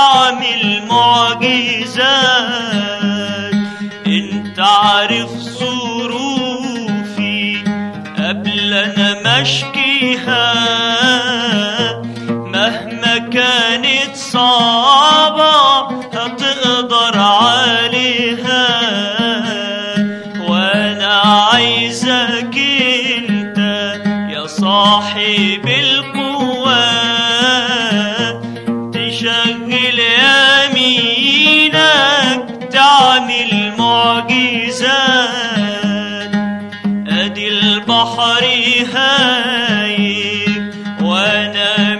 تعمل معجزات انت عارف ظروفي قبل انا مشكيها مهما كانت صعبة هتقدر عليها وانا عايزك انت يا صاحب القوة تشغل يمينك تعمل معجزات ادي البحر هايج وانا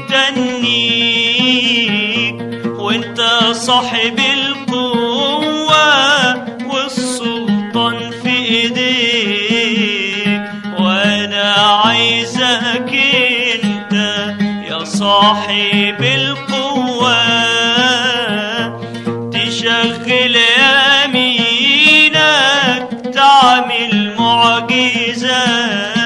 مستنيك وانت صاحب القوة والسلطان في ايديك وانا عايزك انت يا صاحب القوة تشغل يمينك تعمل معجزات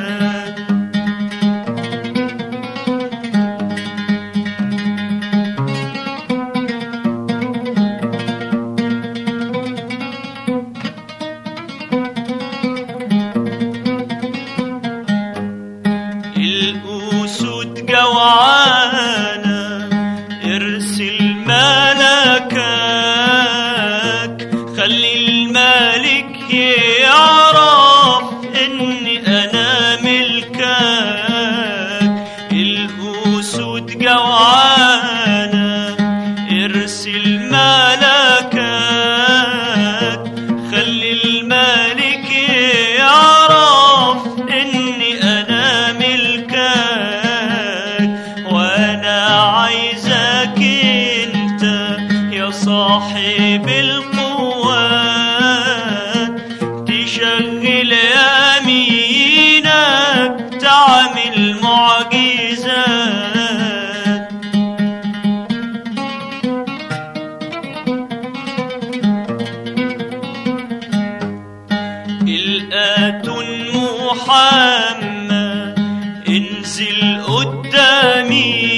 الأسود جوعانة ارسل ملكك خلي الملك يعرف اني انا ملكك الأسود جوعانة ارسل ملكك خلي الملك يعرف اني انا ملكك وانا عايزك انت يا صاحب القوات تشغل يمينك تعمل معجزات الآتون محمد انزل قدامي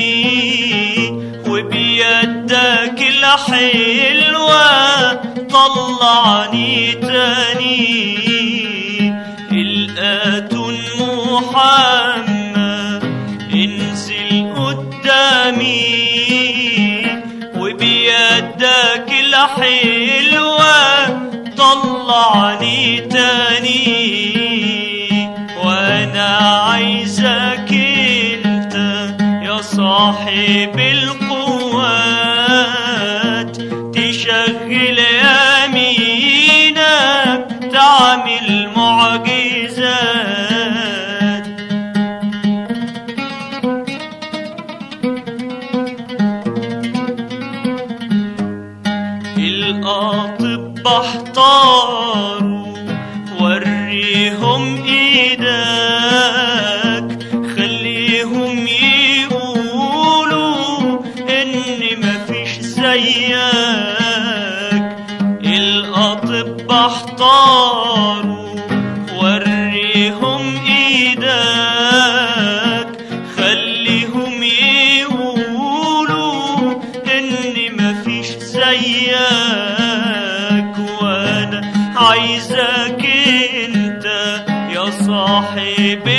وبيدك الحلوة طلعني تاني الآتون محمد انزل قدامي وبيدك الحلوة طلعني تاني وانا عايزك انت يا صاحب القوات تشغل يمينك تعمل معجزات الأطباء احتاروا وريهم ايدك خليهم يقولوا ان مفيش زيك الأطباء احتاروا وريهم ايدك خليهم يقولوا ان مفيش زيك وانا عايزك انت يا صاحب